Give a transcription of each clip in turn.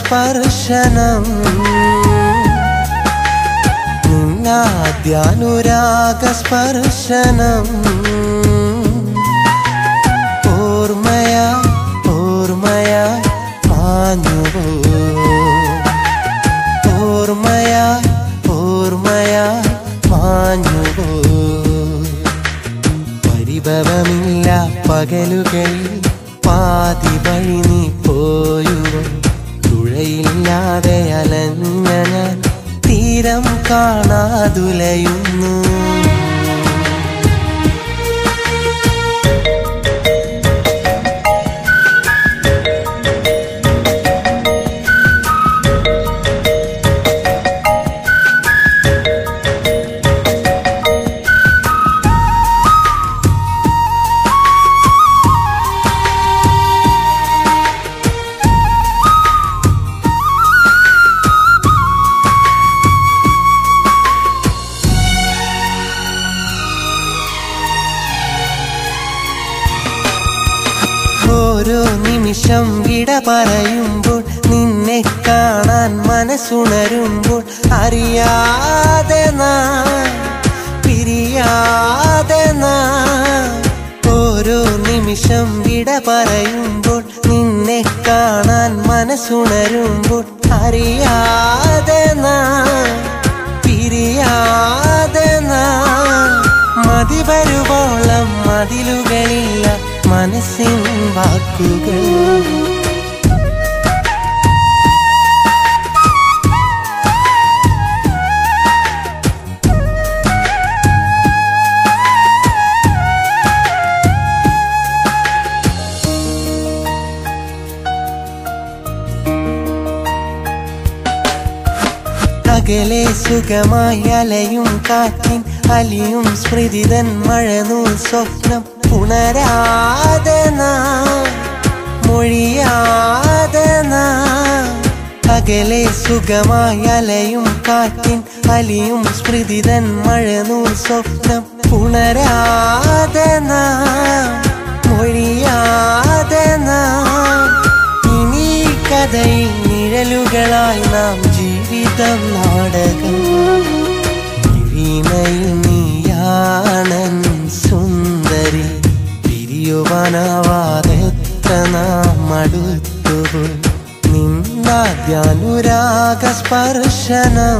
സ്പർശനം നിന്നാദ്യാനുരാഗ സ്പർശനം ഓർമ്മയ ഓർമ്മയ മാഞ്ഞുവോ ഓർമ്മയ ഓർമ്മയ മാഞ്ഞുവോ പരിഭവമില്ല പകലുകളിൽ പാതി വഴി നീ പോയുവോ തുഴയില്ലാതെ അലഞ്ഞ ഞാൻ തീരം കാണാതുലയുന്നു ഓരോ നിമിഷം വിട പറയുമ്പോൾ നിന്നെ കാണാൻ മനസ്സുണരുമ്പോൾ അറിയാതെ നാം പിരിയാതെ നാം ഓരോ നിമിഷം വിട പറയുമ്പോൾ നിന്നെ കാണാൻ മനസ്സുണരുമ്പോൾ അറിയാതെ നാം പിരിയാതെ നാം മതി വരുവോളം മതിലുകളില്ല മനസ്സിൻ വാക്കുകൾ അകലെ സുഖമായി അലയും കാറ്റിൻ അലിയും സ്മൃതിതൻ മഴനൂൽ സ്വപ്നം ഉണരാതെ നാം മൊഴിയാതെ നാം അകലെ സുഖമായി അലയും കാറ്റിൻ അലിയും സ്മൃതിതൻ മഴനൂൽ സ്വപ്നം ഉണരാതെ നാം മൊഴിയാതെ നാം ഇനി കഥയിൽ നിഴലുകളായി നാം ജീവിതം നാടകം വീണയിൽ നീയാണൻ സുന്ദരി പിരിയുവാനാവാതെ എത്ര നാം അടുത്തുപോയി നിന്നാദ്യാനുരാഗ സ്പർശനം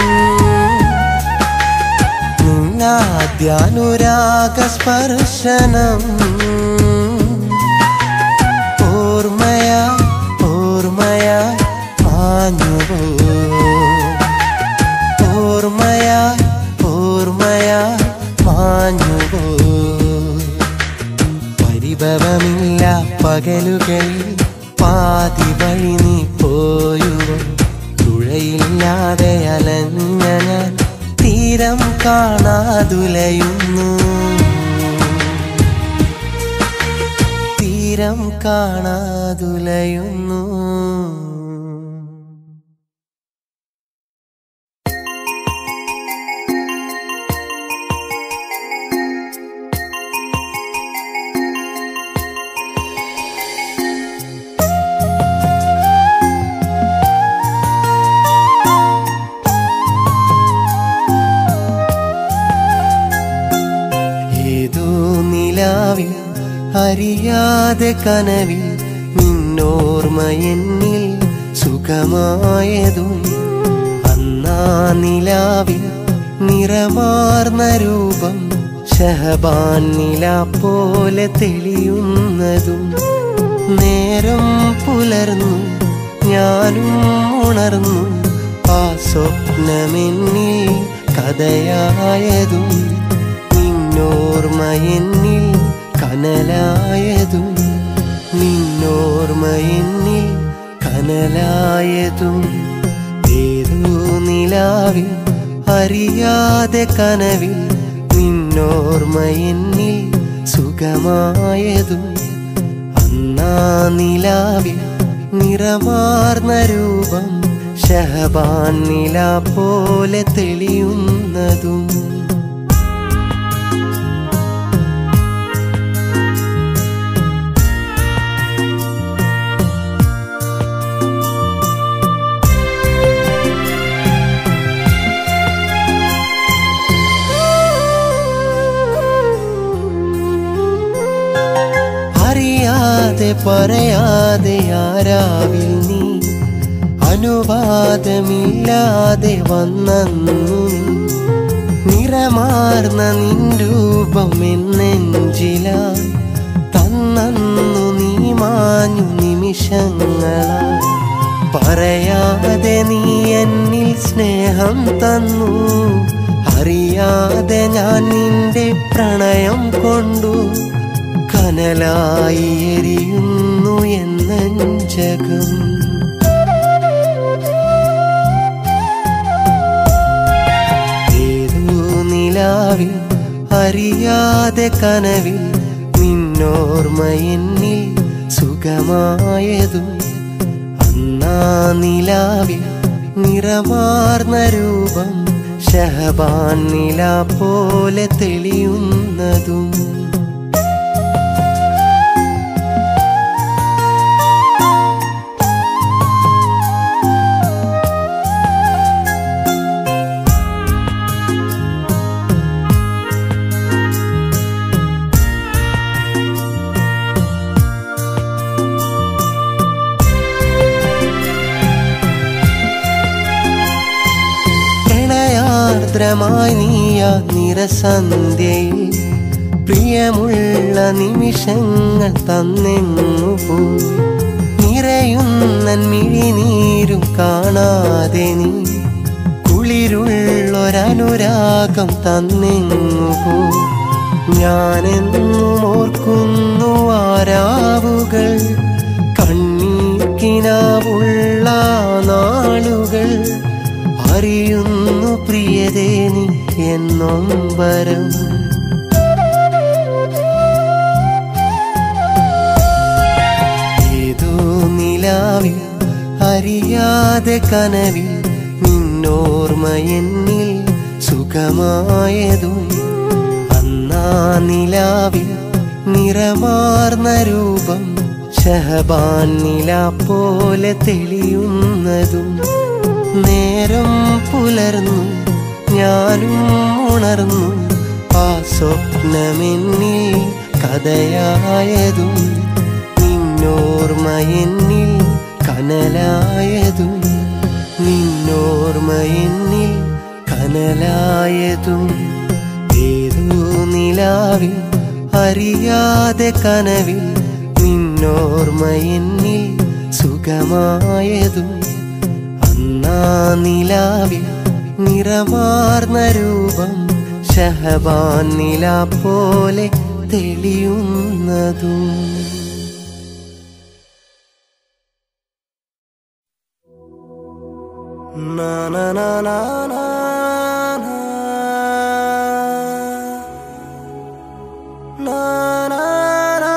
നിന്നാദ്യാനുരാഗ സ്പർശനം ഓർമ്മയ ഓർമ്മയ മാഞ്ഞുവോ ഓർമ്മയ ഓർമ്മയ മാഞ്ഞുവോ പരിഭവമില്ല പകലുകളിൽ പാതി വഴി നീ പോയുവോ തുഴയില്ലാതെ അലഞ്ഞ ഞാൻ തീരം കാണാതുലയുന്നു തീരം കാണാതുലയുന്നു ഏതോ നിലാവിൽ അറിയാതെ കനവിൽ നിന്നോർമ്മ എന്നിൽ സുഖമായതും അന്നാ നിലാവിൽ നിറമാർന്ന രൂപം ഷഹബാൻ നില പോലെ തെളിയുന്നതും നേരം പുലർന്നു ഞാനും ഉണർന്നു ആ സ്വപ്നമെന്നിൽ കഥയായതും നിന്നോർമ്മ എന്നിൽ കനലായതും നിന്നോർമ്മ എന്നിൽ കനലായതും ഏതോ നിലാവിൽ അറിയാതെ കനവിൽ നിന്നോർമ്മ എന്നിൽ സുഖമായതും അന്നാ നിലാവിൽ നിറമാർന്ന രൂപം ഷഹബാൻ നില പോലെ തെളിയുന്നതും പറയാതെ ആരാവിൽ നീ അനുവാദമില്ലാതെ വന്നു നീ നിറമാർന്ന നിൻ രൂപം എന്നെഞ്ചിലായി തന്നു നീ മാഞ്ഞു നിമിഷങ്ങളായി പറയാതെ നീ എന്നിൽ സ്നേഹം തന്നു അറിയാതെ ഞാൻ നിന്റെ പ്രണയം കൊണ്ടു കനലായി എരിയുന്നു എന്നഞ്ചകം ഏതോ നിലാവിൽ അറിയാതെ കനവിൽ നിന്നോർമ്മ എന്നിൽ സുഖമായതും അന്നാ നിലാവിൽ നിറമാർന്ന രൂപം ഷഹബാൻ നില പോലെ തെളിയുന്നതും പ്രണയാർദ്രമായി നീയ നിറസന്ധ്യയിൽ പ്രിയമുള്ള നിമിഷങ്ങൾ തന്നെങ്ങു പോയി നിറയുന്ന മിഴിനീരും കാണാതെ നീ കുളിരുള്ളൊരനുരാഗം തന്നെങ്ങു പോയി ഞാനെന്നും ഓർക്കുന്നു ആരാവുകൾ കണ്ണീർക്കിനാവുള്ള നാളുകൾ അറിയുന്നു പ്രിയതേ നീ എന്നൊമ്പരം ഏതോ നിലാവിൽ അറിയാതെ കനവിൽ നിന്നോർമ്മ എന്നിൽ സുഖമായതും അന്നാ നിലാവിൽ നിറമാർന്ന രൂപം ഷഹബാൻ നില പോലെ തെളിയുന്നതും നേരം പുലർന്നു ഞാനും ഉണർന്നു ആ സ്വപ്നമെന്നിൽ കഥയായതും നിന്നോർമ്മ എന്നിൽ കനലായതും നിന്നോർമ്മ എന്നിൽ കനലായതും ഏതോ നിലാവിൽ അറിയാതെ കനവിൽ നിന്നോർമ്മ എന്നിൽ സുഖമായതും അന്നാ നിലാവിൽ നിറമാർന്ന രൂപം ഷഹബാൻ നില പോലെ തെളിയുന്നതും Na na na na na na na na na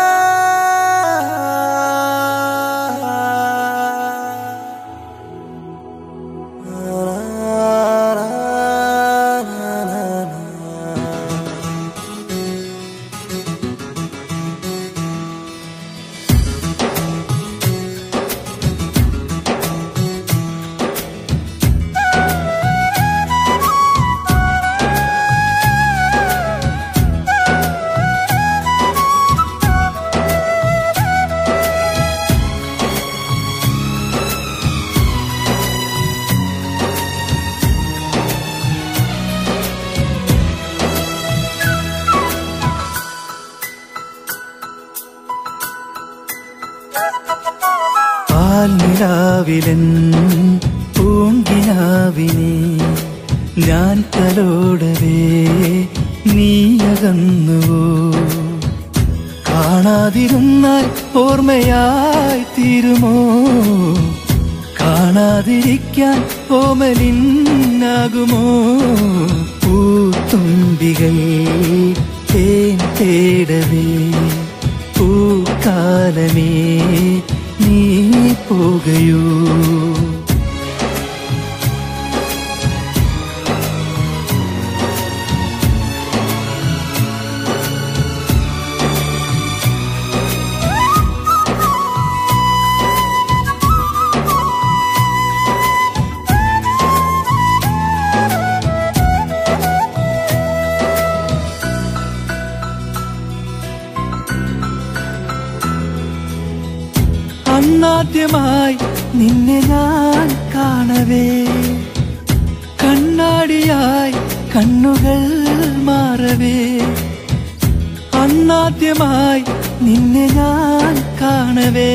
പാൽനിലാവിലൻ പൂങ്കിനാവിനെ ഞാൻ തലോടവേ നീയകന്നുവോ കാണാതിരുന്നാൽ ഓർമ്മയായി തീരുമോ കാണാതിരിക്കാൻ ഓമലിന്നാകുമോ പൂത്തുമ്പികൾ തേൻ തേടവേ പൂക്കാലമേ നീ പോകയോ അന്നാദ്യമായി നിന്നെ ഞാൻ കാണവേ കണ്ണാടിയായി കണ്ണുകൾ മാറവേ അന്നാദ്യമായി നിന്നെ ഞാൻ കാണവേ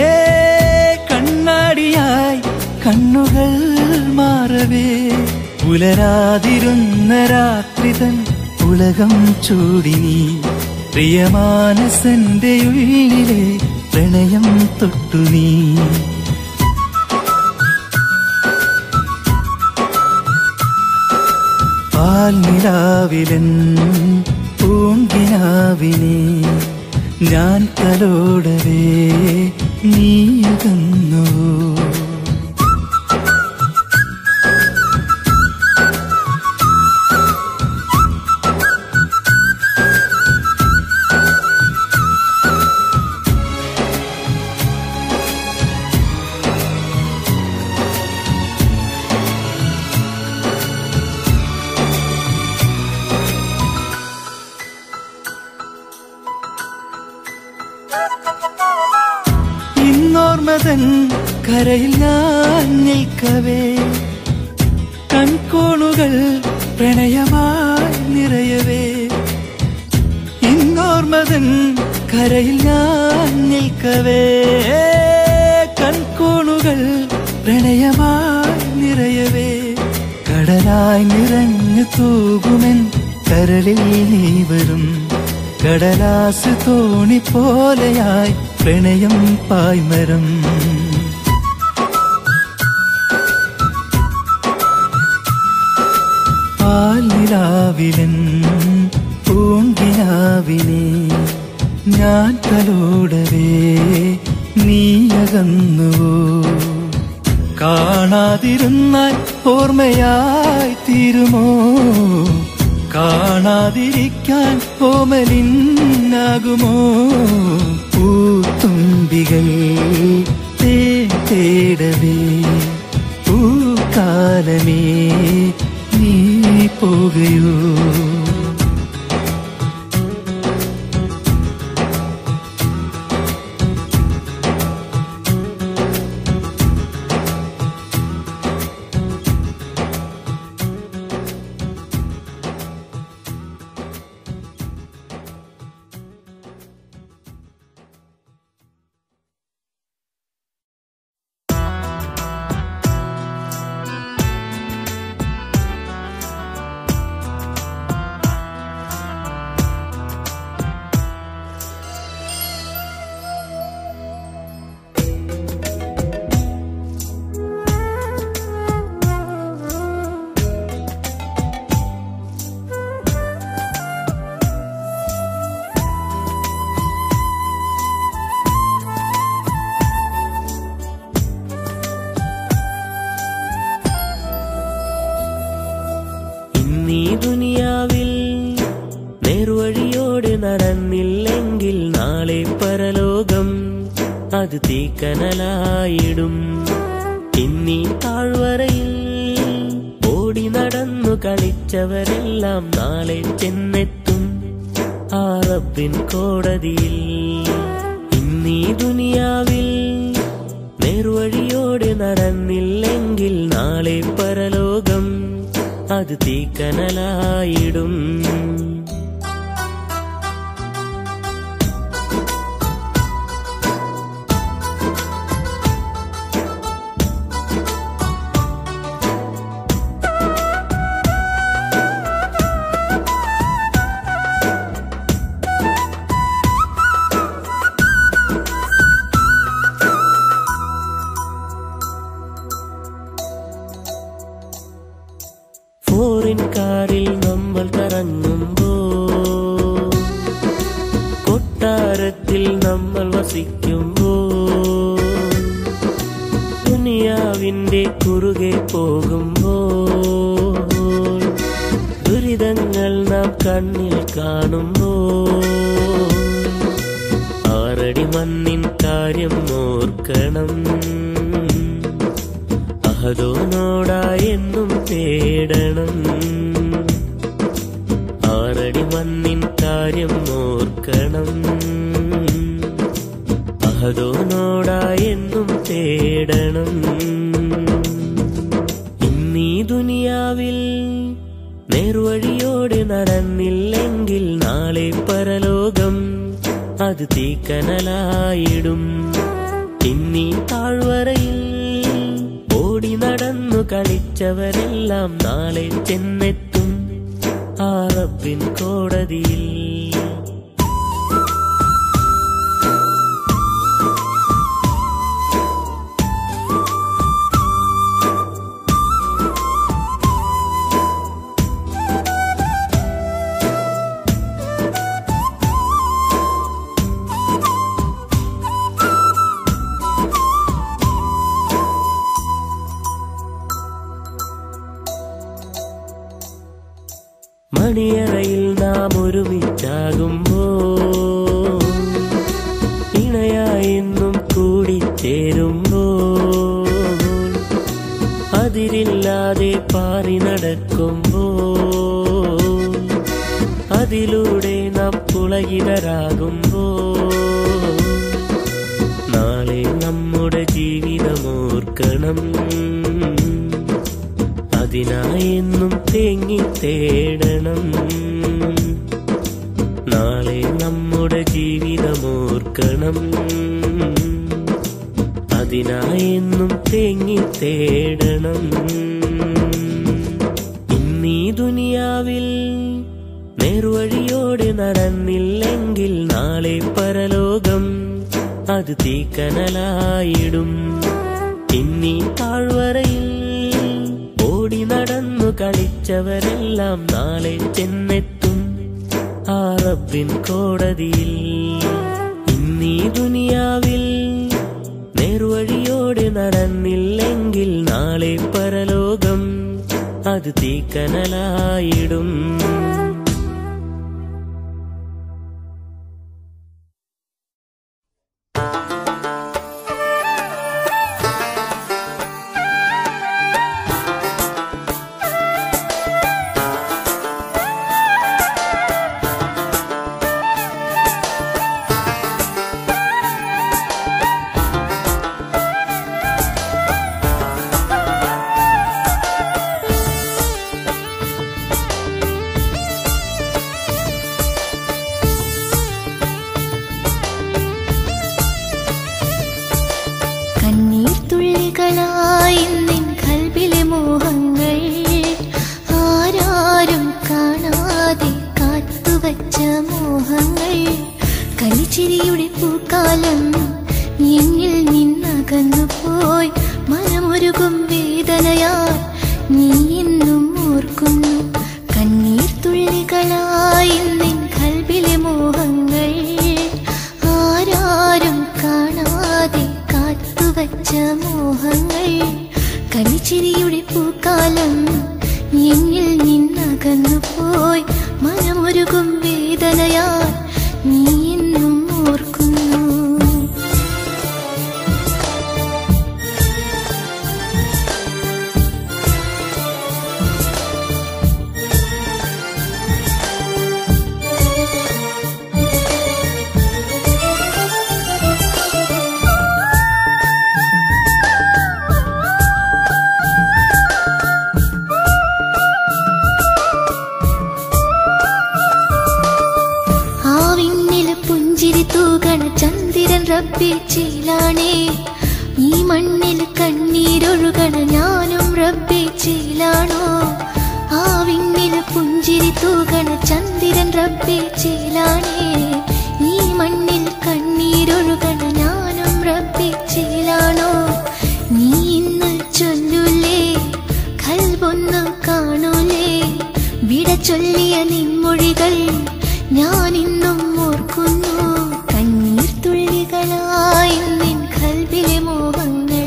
കണ്ണാടിയായി കണ്ണുകൾ മാറവേ പുലരാതിരുന്ന രാത്രി തൻ ഉലകം ചൂടിനി പ്രിയമാനസന്റെ ഉള്ളിലെ പ്രണയം തൊട്ടു നീ പാൽനിലാവിലൻ പൂങ്കിനാവിനെ ഞാൻ തലോടവേ നീയകന്നു ഇന്നോർമതൻ കരയിൽ ഞാൻ നിൽക്കവേ കൺകോണുകൾ പ്രണയമായി നിറയവേ ഇന്നോർമതൻ കരയിൽ ഞാൻ നിൽക്കവേ കൺകോണുകൾ പ്രണയമായി നിറയവേ കടലായി നിറഞ്ഞു തൂകുമെൻ കരളിൽ നീ വരും കടലാസ് തോണി പോലെയായി പ്രണയം പായ്മരം പാലിലാവിലൻ പൂങ്കിനാവിനെ ഞാൻ തലോടവേ നീയകന്നുവോ കാണാതിരുന്നാൽ ഓർമ്മയായി തീരുമോ കാണാതിരിക്കാൻ ഓമലിന്നാകുമോ പൂത്തുമ്പികൾ തേ തേടവേ പൂക്കാലമേ നീ പോകുകയോ ഇന്നീ ദുനിയാവിൽ നേർവഴിയോട് നടന്നില്ലെങ്കിൽ നാളെ പരലോകം അത് തീക്കനലായിടും ഇന്നീ താഴ്വരയിൽ ഓടി നടന്നു കളിച്ചവരെല്ലാം നാളെ ചെന്നെത്തും ആ റബ്ബിൻ കോടതിയിൽ ഇന്നീ ദുനിയാവിൽ നേർവഴിയോട് നടന്നില്ലെങ്കിൽ നാളെ പരലോകം അത് തീക്കനലായിടും ഫോറിൻ കാറിൽ നമ്മൾ കറങ്ങുമ്പോ കൊട്ടാരത്തിൽ നമ്മൾ വസിക്കുമ്പോ ദുനിയാവിന്റെ കുറുകെ പോകുമ്പോ ദുരിതങ്ങൾ നാം കണ്ണിൽ കാണുമ്പോ ആറടി മണ്ണിൻ കാര്യം ഓർക്കണം അഹദോനോടായി എന്നും തേടണം ആറടി മണ്ണിൻ കാര്യം ഓർക്കണം അഹദോനോടായി എന്നും തേടണം തേടണം ഇന്നീ ദുനിയാവിൽ നേർവഴിയോടെ നടന്നില്ലെങ്കിൽ നാളെ പരലോകം അത് തീക്കനലായിടും ഇന്നീ താഴ്വരയിൽ ഓടി നടന്നു കളിച്ചവരെല്ലാം നാളെ ചെന്നെത്തും ആ റബ്ബിൻ കോടതിയിൽ മണിയറയിൽ നാം ഒരുമിച്ചാകുമ്പോ ഇണയായെന്നും കൂടിച്ചേരുമ്പോ അതിരില്ലാതെ പാറി നടക്കുമ്പോ അതിലൂടെ നാം പുളകിതരാകുമ്പോ നാളെ നമ്മുടെ ജീവിതമോർക്കണം അതിനായെന്നും തേങ്ങി തേടണം നാളെ നമ്മുടെ ജീവിതമോർക്കണം അതിനായെന്നും തേങ്ങി തേടണം ഇന്നീ ദുനിയാവിൽ നേർവഴിയോടെ നടന്നില്ലെങ്കിൽ നാളെ പരലോകം അത് തീക്കനലായിടും ഇന്നീ താഴ്വരയിൽ ഓടി നടന്നു കളിച്ചവരെല്ലാം നാളെ ചെന്നെത്തും ആ റബ്ബിൻ കോടതിയിൽ ഇന്നീ ദുനിയാവിൽ നേർവഴിയോടെ നടന്നില്ലെങ്കിൽ നാളെ പരലോകം അത് തീക്കനലായിടും കണ്ണീർ തുള്ളികളായി നിൻ കൽബിലെ മോഹങ്ങൾ ആരാരും കാണാതെ കാത്തുവച്ച മോഹങ്ങൾ കളിച്ചിരിയുടെ പൂക്കാലം എന്നിൽ നിന്നകന്നു പോയി മനമൊരുകും വേദനയാൽ നീ എന്നും ഓർക്കുന്നു കണ്ണീർ തുള്ളികളായി നിൻ കൽബിലെ മോഹങ്ങൾ ആരാരും കാണാതെ കാത്തുവച്ച മോഹങ്ങൾ കളിച്ചിരിയുടെ പൂക്കാലം എന്നിൽ നിന്നകന്നു പോയി മനമൊരുകും വേദനയാൽ നീ എന്നും ഓർക്കുന്നു ആ വിണ്ണില് പുഞ്ചിരി തൂകണ ചന്ദ്രൻ റബ്ബി ചീലാണേ ഈ മണ്ണില് കണ്ണീരൊഴുകണ ഞാനും റബ്ബി ചീലാണോ ആ വിണ്ണില് പുഞ്ചിരി തൂകണ ചന്ദ്രൻ റബ്ബി ചീലാണേ ഈ മണ്ണിൽ കണ്ണീരൊഴുകണ ഞാനും റബ്ബി ചീലാണോ നീ ഇന്ന് ചൊല്ലൂലേ കൽബൊന്നു കാണൂലേ വിട ചൊല്ലിയ നിൻമൊഴികൾ ഞാൻ ഇന്നും ഓർക്കുന്നു കണ്ണീർ തുള്ളികളായി നിൻ കൽബിലെ മോഹങ്ങൾ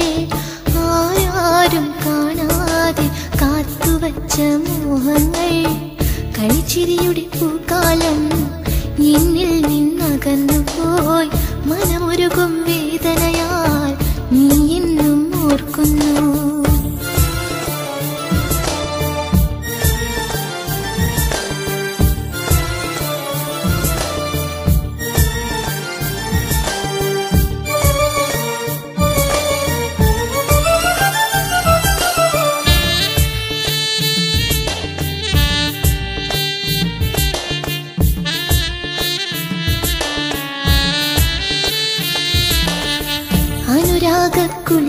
ആരാരും കാണാതെ കാത്തുവച്ച മോഹങ്ങൾ കളിച്ചിരിയുടെ പൂക്കാലം എന്നിൽ നിന്നകന്നു പോയി മനമൊരുകും വേദനയാൽ നീ എന്നും ഓർക്കുന്നു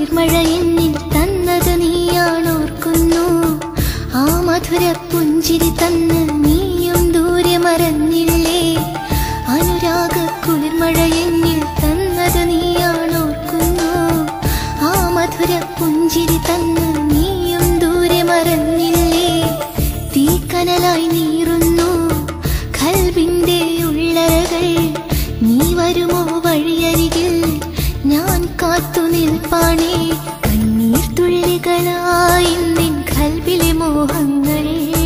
കുളിർമഴ എന്നിൽ തന്നത് നീയാണോർക്കുന്നു ആ മധുര പുഞ്ചിരി തന്ന് നീയും ദൂരെ മറന്നില്ലേ അനുരാഗ കുളിർമഴ എന്നിൽ തന്നത് നീയാണോർക്കുന്നു ആ മധുര പുഞ്ചിരി തന്ന് നീയും ദൂരെ മറന്നില്ലേ തീക്കനലായി നീറുന്നു കൽവിന്റെ ഉള്ളറകൾ നീ വരുമോ വഴിയരികിൽ ഞാൻ കാത്തു നിൽപ്പാണേ കണ്ണീർ തുള്ളികളായി നിൻ കൽവിലെ മോഹങ്ങൾ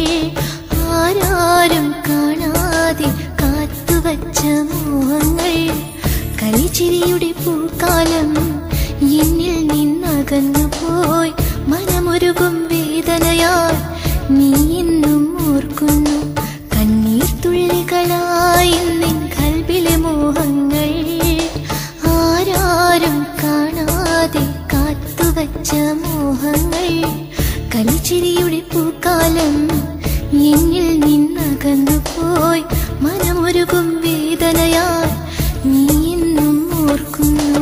ആരാരും കാണാതെ കാത്തുവച്ച മോഹങ്ങൾ കളിച്ചിരിയുടെ പൂക്കാലം എന്നിൽ നിന്നകന്നു പോയി മനമൊരുകും വേദനയാൽ നീ എന്നും ഓർക്കുന്നു കണ്ണീർ തുള്ളികളായി നിൻ കൽവിലെ മോഹങ്ങൾ ആരാരും കാണാതെ കാത്തുവച്ച മോഹങ്ങൾ കളിച്ചിരിയുടെ പൂക്കാലം എന്നിൽ നിന്നകന്നു പോയി മനമൊരുകും വേദനയാൽ നീ എന്നും ഓർക്കുന്നു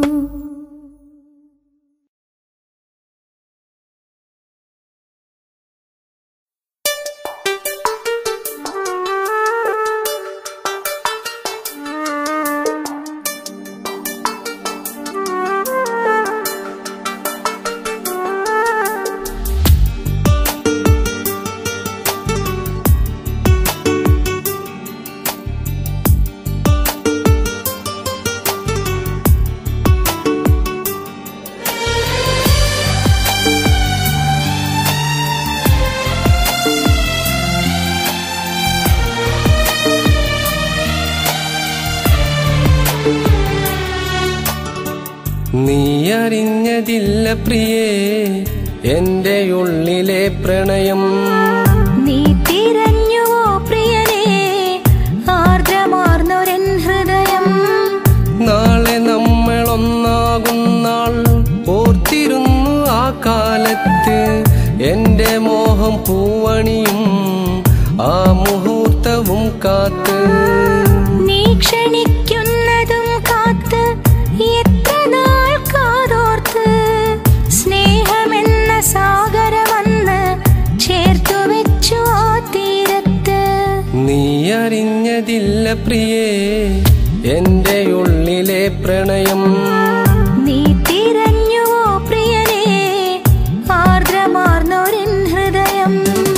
നീ അറിഞ്ഞതില്ല പ്രിയേ എന്റെ ഉള്ളിലെ പ്രണയം നീ തിരഞ്ഞുവോ പ്രിയനേ ആർദ്രമാർന്നൊരൻ ഹൃദയം നാളെ നമ്മളൊന്നാകും നാൾ ഓർത്തിരുന്നു ആ കാലത്ത് എന്റെ മോഹം പൂവണിയും ആ മുഹൂർത്തവും കാത്ത് നീ ക്ഷണിക്കുന്നതും കാത്ത് എത്ര നാൾ കാതോർത്ത് സ്നേഹമെന്ന സാഗര വന്ന് ചേർത്തു വെച്ചു ആ തീരത്ത് നീ അറിഞ്ഞതില്ല പ്രിയേ എന്റെ ഉള്ളിലെ പ്രണയം നീ തിരഞ്ഞുവോ പ്രിയനേ ആർദ്രമാർന്നൊരൻ ഹൃദയം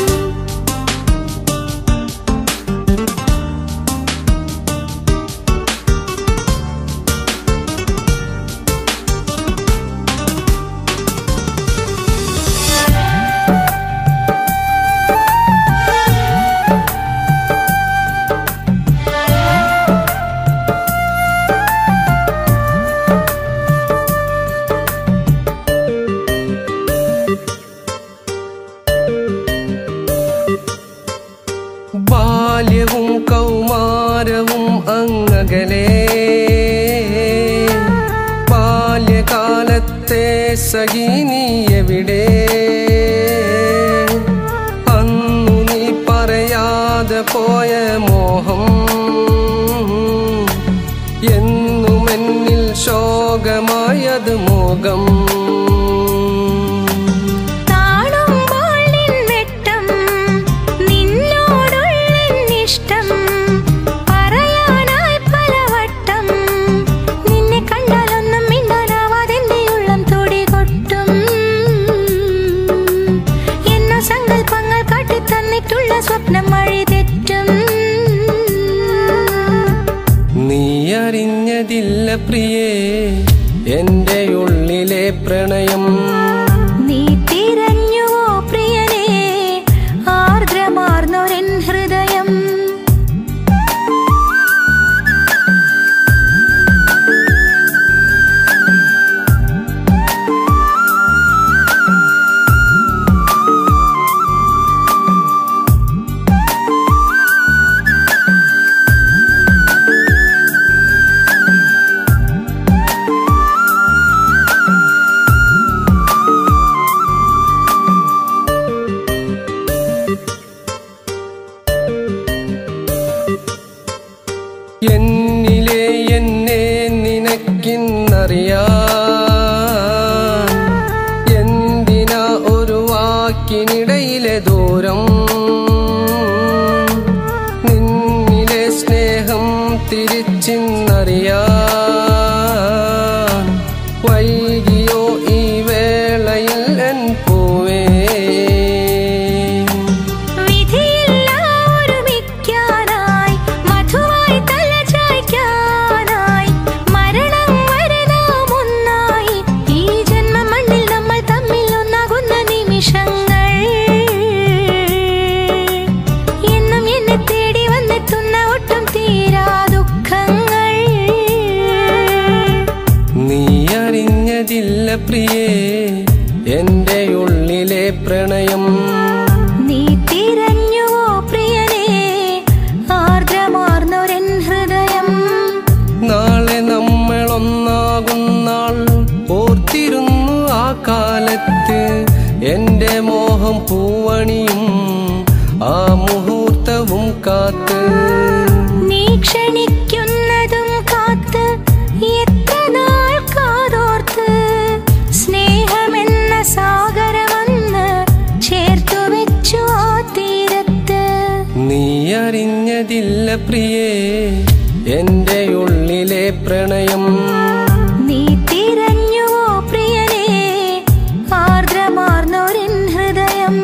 ബാല്യവും കൗമാരവും അങ്ങകലേ ബാല്യകാലത്തെ സഖിനി എവിടെ അന്നു നീ പറയാതെ പോയ മോഹം എന്നുമെന്നിൽ ശോകമായത് മോകം കാണുമ്പോൾ നിൻ വെട്ടം നിന്നോടുള്ളിഷ്ടം പറയാനായി പലവട്ടം നിന്നെ കണ്ടാലൊന്നും മിണ്ടാനാവാതെന്റെ ഉള്ളം തുടികൊട്ടും എന്ന സങ്കല്പങ്ങൾ കാട്ടിത്തന്നിട്ടുള്ള സ്വപ്നം വഴിതെറ്റും നീ അറിഞ്ഞതില്ല പ്രിയേ എന്റെ ഉള്ളിലെ പ്രണയം നീ തിരഞ്ഞുവോ പ്രിയനേ ആർദ്രമാർന്നൊരൻ ഹൃദയം നീ വാക്കിനിടയിലെ ദൂരം നിന്നിലെ സ്നേഹം തിരിച്ചിന്നറിയാൻ വൈകിയോ ഈ വേളയിൽ എൻ പൂവേ വിധിയില്ല ഒരുമിക്കാനായി മധുവായി തലചായ്ക്കാനായി മരണം വരെ നാം ഒന്നായി ഈ ജന്മ മണ്ണിൽ നമ്മൾ തമ്മിൽ ഒന്നാകുന്ന നിമിഷങ്ങൾ എന്നും എന്നെ തേടി വന്നെത്തുന്ന ഒട്ടും തീരാ ദുഃഖങ്ങൾ നീ അറിഞ്ഞതില്ല പ്രിയേ എന്റെ ഉള്ളിലെ പ്രണയം നീ തിരഞ്ഞുവോ പ്രിയനേ ആർദ്രമാർന്നൊരൻ ഹൃദയം നാളെ നമ്മൾ ഒന്നാകും നാൾ ഓർത്തിരുന്നു ആ കാലത്ത് എന്റെ മോഹം പൂവണിയും ആ മുഹൂർത്തവും കാത്ത് നീ ക്ഷണിക്കുന്നതും കാത്ത് എത്ര നാൾ കാതോർത്ത് സ്നേഹമെന്ന സാഗരമൊന്ന് ചേർത്തു വെച്ചു ആ തീരത്ത് നീ അറിഞ്ഞതില്ല പ്രിയേ എന്റെ ഉള്ളിലെ പ്രണയം നീ തിരഞ്ഞുവോ പ്രിയനേ ആർദ്രമാർന്നൊരൻ ഹൃദയം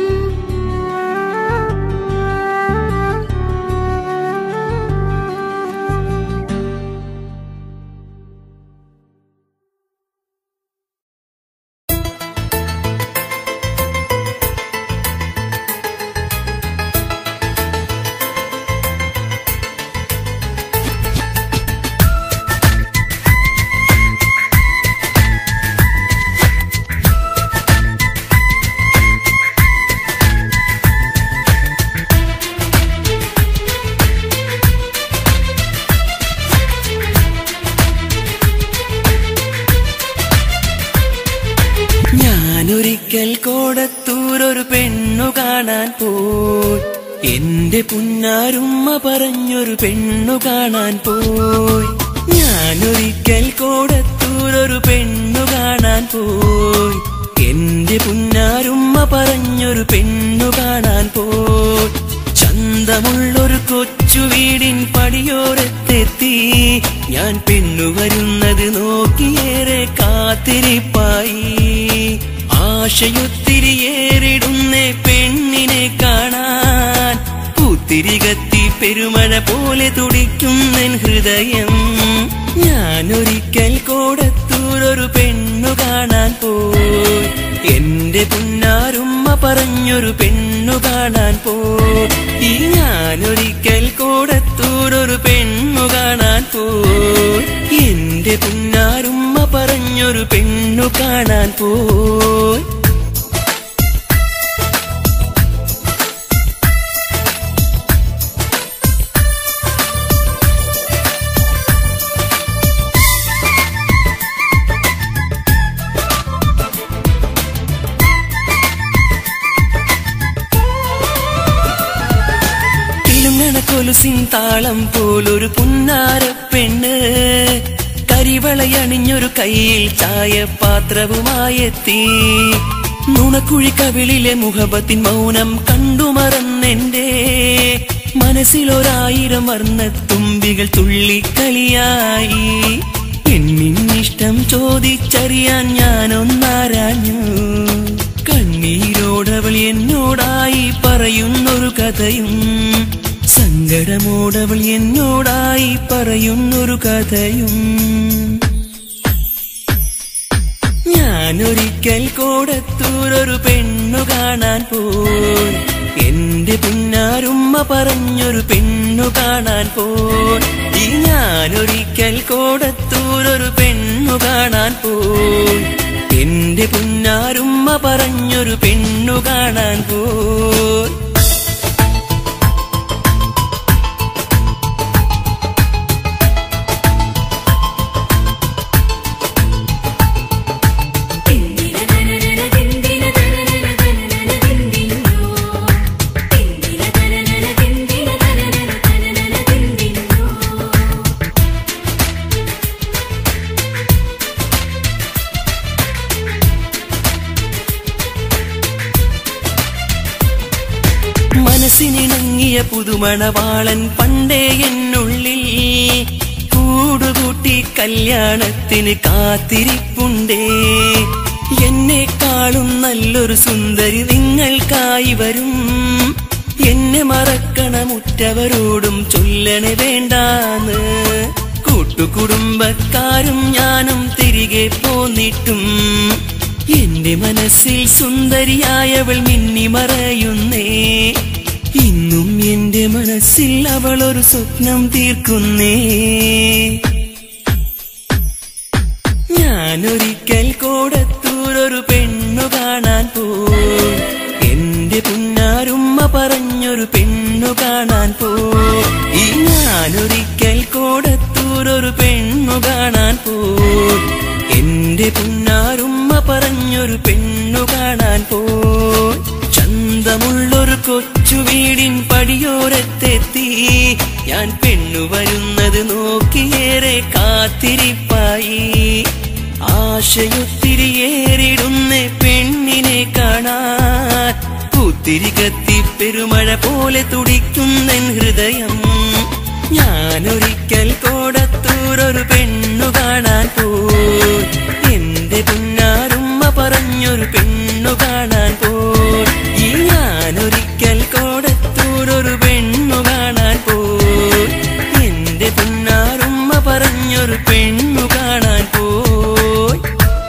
ഞാനൊരിക്കൽ കോടത്തൂരൊരു പെണ്ണു കാണാൻ പോയി എന്റെ പുന്നാരുമ്മ പറഞ്ഞൊരു പെണ്ണു കാണാൻ പോയി ഞാനൊരിക്കൽ കോടത്തൂരൊരു പെണ്ണു കാണാൻ പോയി എന്റെ പുന്നാരുമ്മ പറഞ്ഞൊരു പെണ്ണു കാണാൻ പോയി ചന്തമുള്ളൊരു കൊച്ചു വീടിൻ പടിയോരത്തെത്തി ഞാൻ പെണ്ണു വരുന്നത് നോക്കിയേറെ കാത്തിരിപ്പായി ആശയൊത്തിരി ഏറിടുന്നേ പെണ്ണിനെ കാണാൻ പൂത്തിരി കത്തി പെരുമഴ പോലെ തുടിക്കുന്നൻ ഹൃദയം ഞാനൊരിക്കൽ കോടത്തൂരൊരു പെണ്ണു കാണാൻ പോയി എന്റെ പുന്നാരുമ്മ പറഞ്ഞൊരു പെണ്ണു കാണാൻ പോയി ഈ ഞാനൊരിക്കൽ കോടത്തൂരൊരു പെണ്ണു കാണാൻ പോയി എന്റെ പുന്നാരുമ്മ പറഞ്ഞൊരു പെണ്ണു കാണാൻ പോയി കിളുങ്ങണ കൊലുസിൻ താളം പോലൊരു പുന്നാര പെണ്ണ് കരിവളയണിഞ്ഞൊരു കയ്യിൽ ചായപാത്രവുമായെത്തി നുണക്കുഴി കവിളിലെ മുഖബത്തിൻ മൗനം കണ്ടുമറന്നെന്റെ മനസ്സിലൊരായിരം വർണ്ണത്തുമ്പികൾ തുള്ളിക്കളിയായി പെണ്ണിനിഷ്ടം ചോദിച്ചറിയാൻ ഞാനൊന്നാരാഞ്ഞു കണ്ണീരോടവൾ എന്നോടായി പറയുന്നൊരു കഥയും സങ്കടമോടവൾ എന്നോടായി പറയുന്നൊരു കഥയും ഞാനൊരിക്കൽ കോടത്തൂരൊരു പെണ്ണു കാണാൻ പോയി എന്റെ പുന്നാരുമ്മ പറഞ്ഞൊരു പെണ്ണു കാണാൻ പോയി ഈ ഞാനൊരിക്കൽ കോടത്തൂരൊരു പെണ്ണു കാണാൻ പോയി എന്റെ പുന്നാരുമ്മ പറഞ്ഞൊരു പെണ്ണു കാണാൻ പോയി ിൽ മനസ്സിനിണങ്ങിയ പുതുമണവാളൻ പണ്ടേ എന്നുള്ളിൽ കൂടുകൂട്ടി കല്യാണത്തിന് കാത്തിരിപ്പുണ്ടേ എന്നെക്കാളും നല്ലൊരു സുന്ദരി നിങ്ങൾക്കായി വരും എന്നെ മറക്കണമുറ്റവരോടും ചൊല്ലണേ വേണ്ടാന്ന് കൂട്ടുകുടുംബക്കാരും ഞാനും തിരികെ പോന്നിട്ടും എന്റെ മനസ്സിൽ സുന്ദരിയായവൾ മിന്നി മറയുന്നേ ഇന്നും എന്റെ മനസ്സിൽ അവൾ ഒരു സ്വപ്നം തീർക്കുന്നേ ഞാനൊരിക്കൽ കോടത്തൂരൊരു പെണ്ണു കാണാൻ പോയി എന്റെ പുന്നാരുമ്മ പറഞ്ഞൊരു പെണ്ണു കാണാൻ പോയി ഈ ഞാനൊരിക്കൽ കോടത്തൂരൊരു പെണ്ണു കാണാൻ പോയി എന്റെ പുന്നാരുമ്മ പറഞ്ഞൊരു പെണ്ണു കാണാൻ പോയി ചന്തമുള്ളൊരു കൊച്ചു വീടിൻ പടിയോരത്തെത്തി ഞാൻ പെണ്ണു വരുന്നത് നോക്കിയേറെ കാത്തിരിപ്പായി ആശയൊത്തിരി ഏറിടുന്ന പെണ്ണിനെ കാണാൻ പൂത്തിരി കത്തി പെരുമഴ പോലെ തുടിക്കുന്നൻ ഹൃദയം ഞാനൊരിക്കൽ കോടത്തൂരൊരു പെണ്ണു കാണാൻ പോയി എന്റെ പുന്നാരുമ്മ പറഞ്ഞൊരു പെണ്ണു കാണാൻ പോയി ഈ ഞാനൊരിക്കൽ കോടത്തൂരൊരു പെണ്ണു കാണാൻ പോയി എന്റെ പുന്നാരുമ്മ പറഞ്ഞൊരു പെണ്ണു കാണാൻ പോയി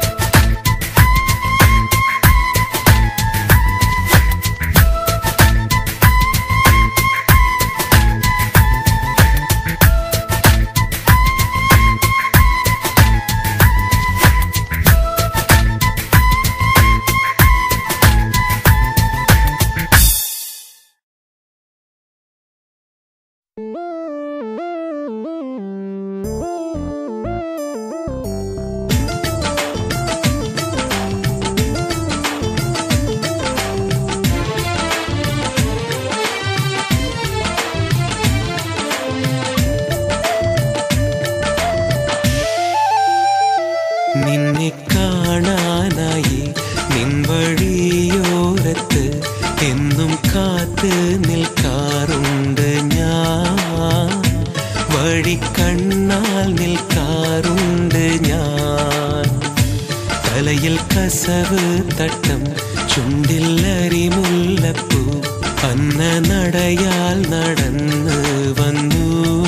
നിന്നെ കാണാനായി നിൻ വഴിയോരത്ത് എന്നും കാത്ത് നിൽക്കാറുണ്ട് ഞാൻ വഴിക്കണ്ണാൽ നിൽക്കാറുണ്ട് ഞാൻ തലയിൽ കസവ് തട്ടം ചുണ്ടിൽ അരിമുല്ലപ്പൂ അന്ന നടയാൽ നടന്ന് വന്നു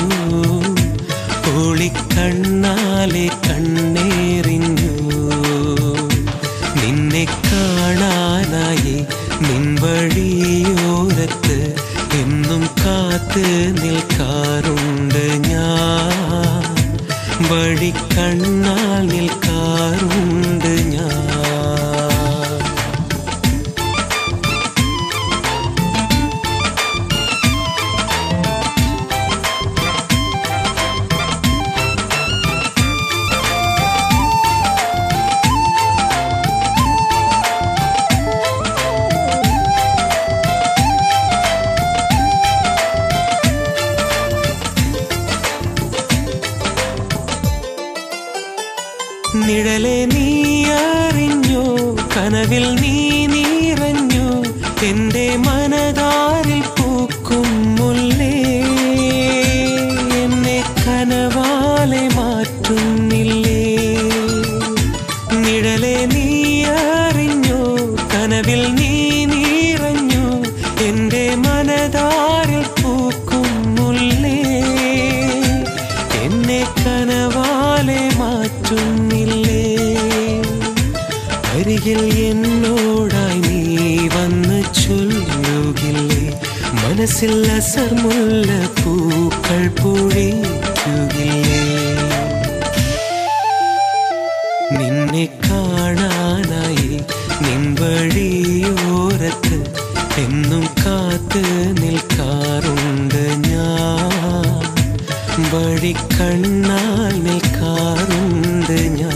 ഒളിക്കണ്ണാലെ കണ്ണേറിഞ്ഞു നിന്നെ കാണാനായി നിൻ വഴിയോരത്ത് എന്നും കാത്ത് നിൽക്കാറുണ്ട് ഞാൻ വഴിക്കണ്ണാൽ നിൽക്കാറുണ്ട് ഞാൻ നിഴലെ നീ അറിഞ്ഞു കനവിൽ നീ നിറഞ്ഞു എന്റെ മനതാരിൽ പൂക്കും മുല്ലേ എന്നെ കനവാലെ മാറ്റുന്നില്ലേ നിഴലെ നീ അറിഞ്ഞു കനവിൽ നീ നിറഞ്ഞു എന്റെ മനതാരിൽ പൂക്കും മുല്ലേ എന്നെ കനവാലെ മാറ്റുന്നില്ലേ അരികിൽ എന്നോടായി നീ വന്ന് ചൊല്ലുകില്ലേ മനസ്സിൽ അസർമുല്ല പൂക്കൾ പൊഴിക്കുകില്ലേ നിന്നെ കാണാനായി നിൻ വഴിയോരത്ത് എന്നും കാത്ത് നിൽക്കാറുണ്ട് ഞാൻ വഴിക്കണ്ണാൽ നിൽക്കാറുണ്ട് ഞാൻ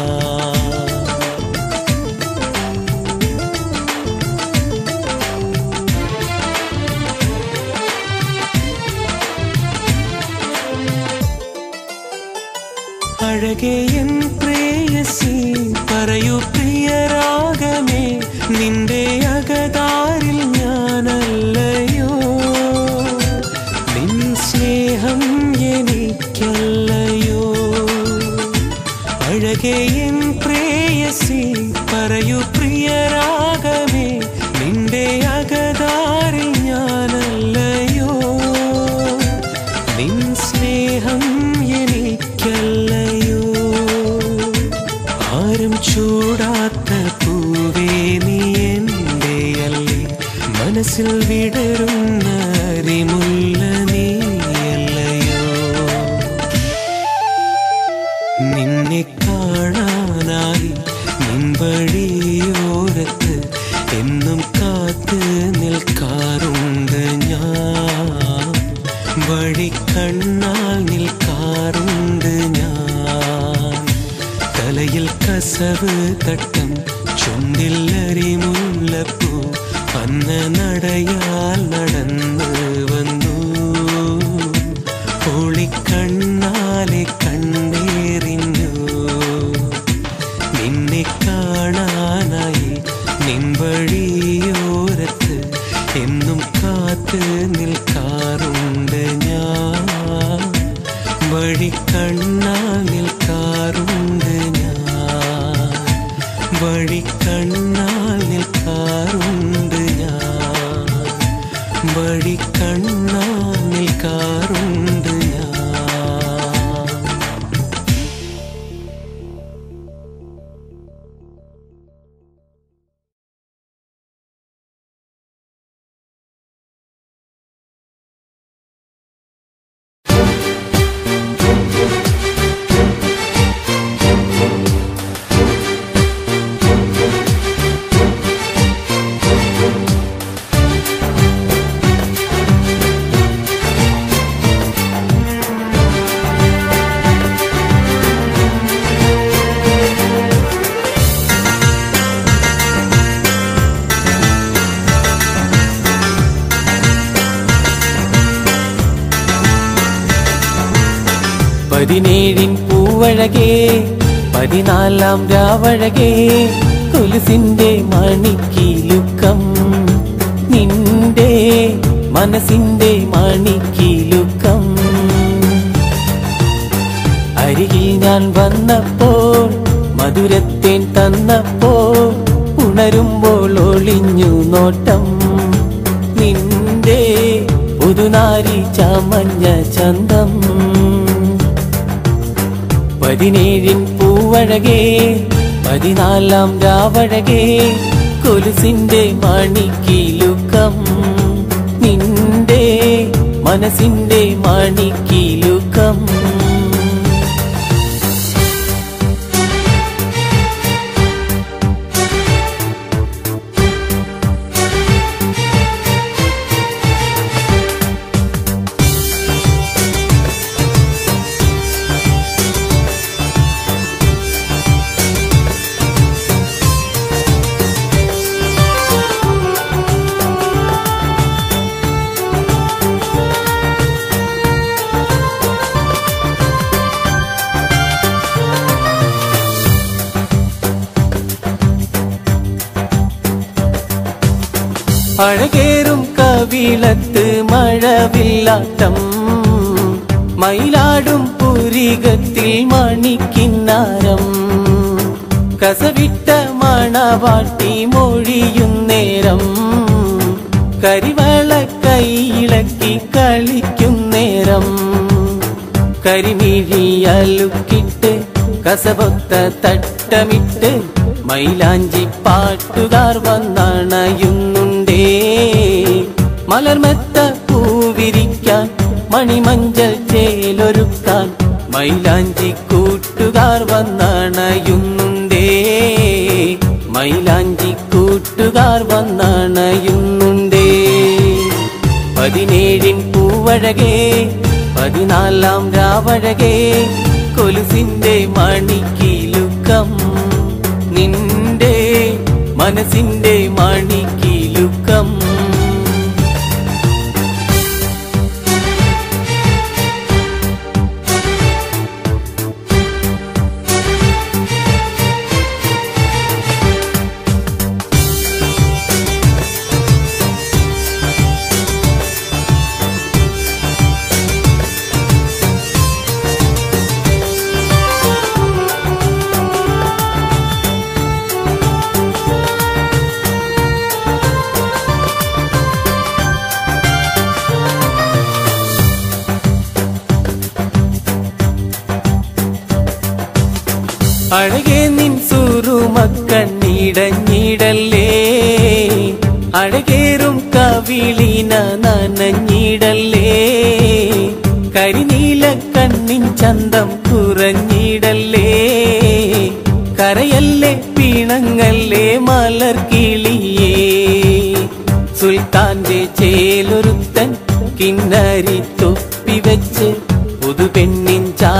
അഴകേ എൻ പ്രേയസി പറയൂ പ്രിയരാഗമേ നിന്റെ അകതാരിൽ ഞാനല്ലയോ മനസ്സിൽ വിടരുന്ന അരിമുല്ല നീയല്ലയോ നിന്നെ കാണാനായി നിൻവഴിയോരത്ത് എന്നും കാത്ത് നിൽക്കാറുണ്ട് ഞാൻ വഴി കണ്ണാൽ നിൽക്കാറുണ്ട് ഞാൻ തലയിൽ കസവ് തട്ടം ചുണ്ടിൽ അരിമുല്ലപ്പൂ പന്ന നടയാൽ നടന്ന് വന്നു ഒളിക്കണ്ണാലെ കണ്ണേറിഞ്ഞു നിന്നെ കാണാനായി നിൻ വഴിയോരത്ത് എന്നും കാത്ത് നിൽക്കാറുണ്ട് ഞാൻ വഴി കണ്ണാൽ നിൽക്കാറുണ്ട് ഞാൻ വഴി കണ്ണാൽ നിൽക്കാറുണ്ട് ഞാൻ വഴി കണ്ണാൽ നിൽക്കാറുണ്ട് ഞാൻ പതിനേഴിൻ പൂവഴകേ പതിനാലാം രാവഴകേ കൊലുസിന്റെ മണിക്കിലുക്കം നിന്റെ മനസ്സിന്റെ മണിക്കിലുക്കം അരികിൽ ഞാൻ വന്നപ്പോൾ മധുരത്തേൻ തന്നപ്പോൾ ഉണരുമ്പോൾ ഒളിഞ്ഞു നോട്ടം നിന്റെ പുതുനാരി ചമഞ്ഞ ചന്തം പതിനേഴിൻ പൂവഴകേ പതിനാലാം രാവഴകേ കൊലുസിന്റെ മണിക്കിലുക്കം നിന്റെ മനസ്സിന്റെ മണിക്കിലുക്കം അഴകേറും കവിളത്ത് മഴവില്ലാട്ടം മയിലാടും പുരികത്തിൽ മണിക്കിന്നാരം കസവിട്ട മണവാട്ടി മൊഴിയുന്നേരം കരിവള കൈയിളക്കി കളിക്കുന്നേരം കരിമിഴിയലുക്കിട്ട് കസവൊത്ത തട്ടമിട്ട് മൈലാഞ്ചി പാട്ടുകാർ വന്നണയുന്നുണ്ടേ മലർമെത്ത പൂവിരിക്കാൻ മണിമഞ്ചൽ ചേലൊരുക്കാൻ മൈലാഞ്ചി കൂട്ടുകാർ വന്നണയുന്നുണ്ടേ മൈലാഞ്ചി കൂട്ടുകാർ വന്നണയുന്നുണ്ടേ പതിനേഴിൻ പൂവഴകേ പതിനാലാം രാവഴകേ കൊലുസിന്റെ മണിക്കിലുക്കം നിന്റെ മനസ്സിന്റെ മണിക്കിലുക്കം അഴകെ നിൻ സുറുമക്കണ്ണീടഞ്ഞിടല്ലേ അഴകേറും കാ വീണ നനഞ്ഞിടല്ലേ കരിനീല കണ്ണിൻ ചന്തം കുറഞ്ഞിടല്ലേ കരയല്ലേ പീണങ്ങല്ലേ മലർക്കിളിയേ സുൽത്താന്റെ ചേലൊരുത്തൻ കിന്നരി തൊപ്പി വെച്ച് പുതുപെണ്ണിൻ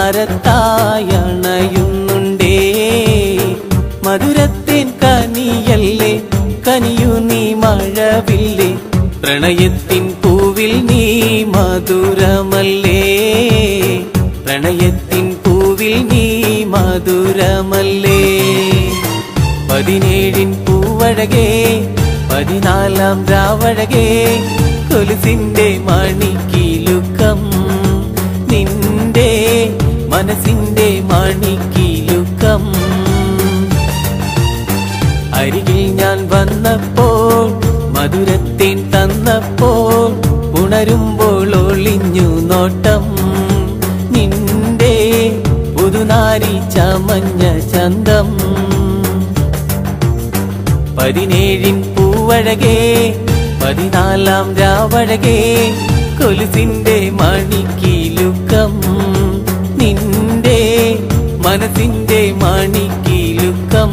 ചാരത്തായണയുന്നുണ്ടേ മധുരത്തേൻ കനിയല്ലേ കനിയു നീ മഴവില്ലേ പ്രണയത്തിൻ പൂവിൽ നീ മധുരമല്ലേ പ്രണയത്തിൻ പൂവിൽ നീ മധുരമല്ലേ പതിനേഴിൻ പൂവഴകേ പതിനാലാം രാവഴകേ കൊലുസിന്റെ മണിക്കിലുക്കം നിന്റെ മനസ്സിന്റെ മണിക്കിലുക്കം അരികിൽ ഞാൻ വന്നപ്പോൾ മധുരത്തേൻ തന്നപ്പോൾ ഉണരുമ്പോൾ ഒളിഞ്ഞു നോട്ടം നിന്റെ പുതുനാരി ചമഞ്ഞ ചന്തം പതിനേഴിൻ പൂവഴകേ പതിനാലാം രാവഴകേ കൊലുസിന്റെ മണിക്കിലുക്കം നിന്റെ മനസ്സിന്റെ മണിക്കിലുക്കം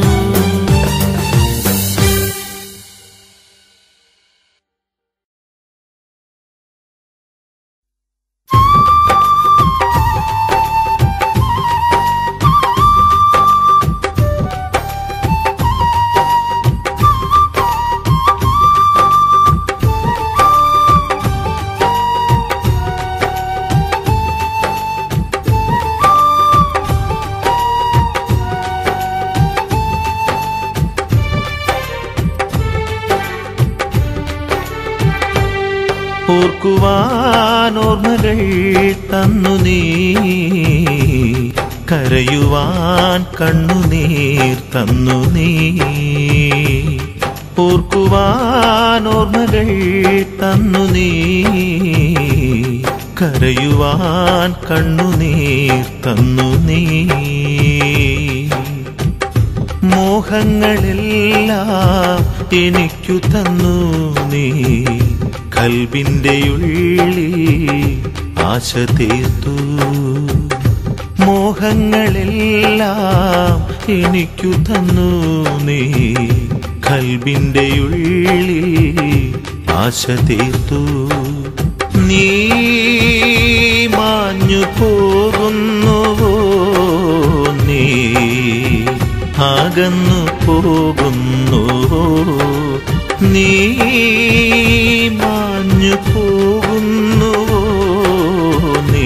ഓർക്കുവാൻ ഓർമ്മകൾ തന്നു നീ കരയുവാൻ കണ്ണുനീർ തന്നു നീ ഓർക്കുവാൻ ഓർമ്മകൾ തന്നു നീ കരയുവാൻ കണ്ണുനീർ തന്നു നീ മോഹങ്ങളെല്ലാം എനിക്കു തന്നു നീ കൽബിന്റെ ഉള്ളിൽ ആശ തീർത്തു മോഹങ്ങളെല്ലാം എനിക്കു തന്നു നീ കൽബിന്റെ ഉള്ളിൽ ആശ തീർത്തു നീ മാഞ്ഞു പോകുന്നുവോ നീ അകന്നു പോകുന്നുവോ നീ മാഞ്ഞു പോകുന്നുവോ നീ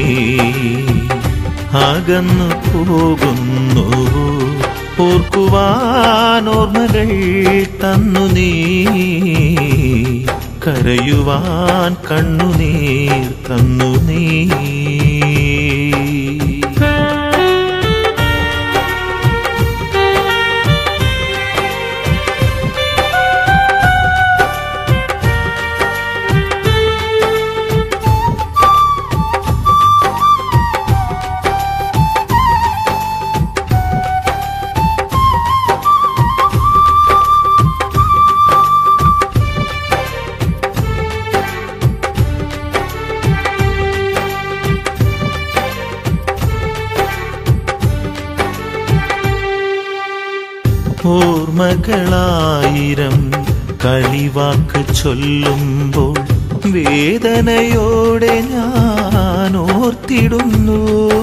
അകന്നു പോകുന്നുവോ ഓർക്കുവാൻ ഓർമ്മകൾ തന്നു നീ കരയുവാൻ കണ്ണുനീർ തന്നു നീ ഓർമ്മകളായിരം കളിവാക്ക് ചൊല്ലുമ്പോൾ വേദനയോടെ ഞാൻ ഓർത്തിടുന്നു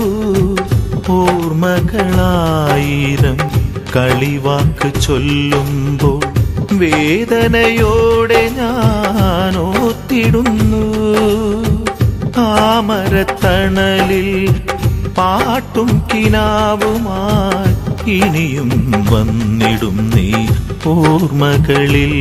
ഓർമ്മകളായിരം കളിവാക്ക് ചൊല്ലുമ്പോൾ വേദനയോടെ ഞാൻ ഓർത്തിടുന്നു താമരത്തണലിൽ പാട്ടും കിനാവുമായി ഇനിയും വന്നിടും നീ ഓർമ്മകളിൽ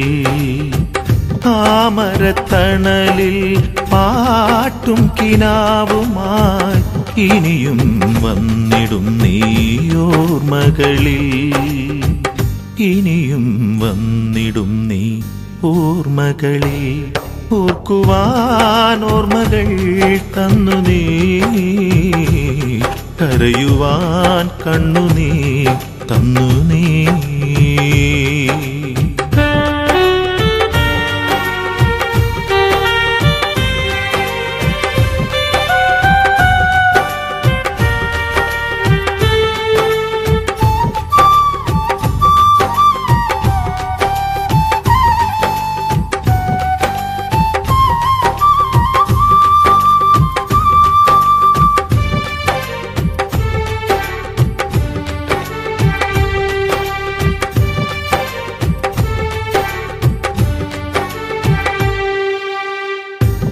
താമരത്തണലിൽ പാട്ടും കിനാവുമായി ഇനിയും വന്നിടും നീ ഓർമ്മകളിൽ ഇനിയും വന്നിടും നീ ഓർമ്മകളിൽ ഓർക്കുവാൻ ഓർമ്മകൾ തന്നു നീ കരയുവാൻ കണ്ണു നീ തന്നു നീ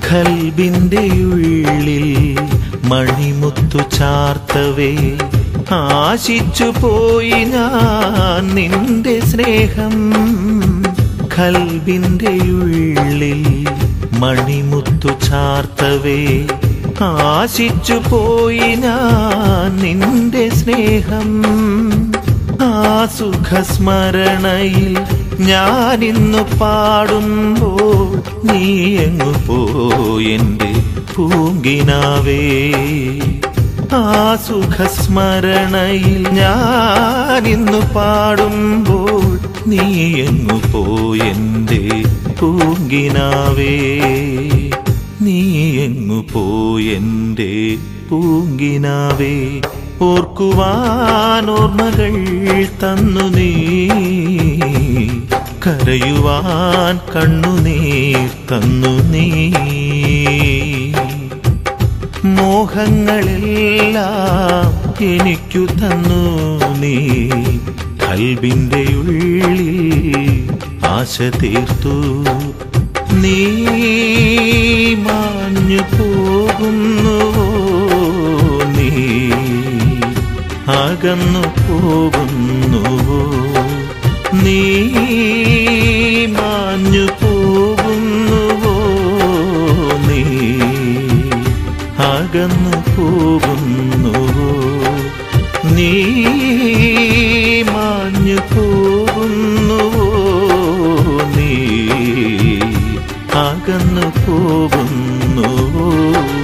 കൽബിന്റെ ഉള്ളിൽ മണിമുത്തു ചാർത്തവേ ആശിച്ചു പോയി ഞാൻ നിന്റെ സ്നേഹം കൽബിന്റെ ഉള്ളിൽ മണിമുത്തു ചാർത്തവേ ആശിച്ചു പോയി ഞാൻ നിന്റെ സ്നേഹം ആ സുഖസ്മരണയിൽ ഞാനിന്നു പാടുമ്പോൾ നീ എങ്ങു പോയെന്റെ പൂങ്കിനാവേ ആ സുഖസ്മരണയിൽ ഞാനിന്നു പാടുമ്പോൾ നീ എങ്ങു പോയെന്റെ പൂങ്കിനാവേ നീ എങ്ങു പോയെന്റെ പൂങ്കിനാവേ ഓർക്കുവാൻ ഓർമ്മകൾ തന്നു നീ കരയുവാൻ കണ്ണുനീർ തന്നു നീ മോഹങ്ങളെല്ലാം എനിക്കു തന്നു നീ കൽബിന്റെ ഉള്ളിൽ ആശ തീർത്തു നീ മാഞ്ഞു പോകുന്നുവോ നീ അകന്നു പോകുന്നുവോ നീ മാഞ്ഞു പോകുന്നുവോ നീ അകന്നു പോകുന്നുവോ നീ മാഞ്ഞു പോകുന്നുവോ നീ അകന്നു പോകുന്നുവോ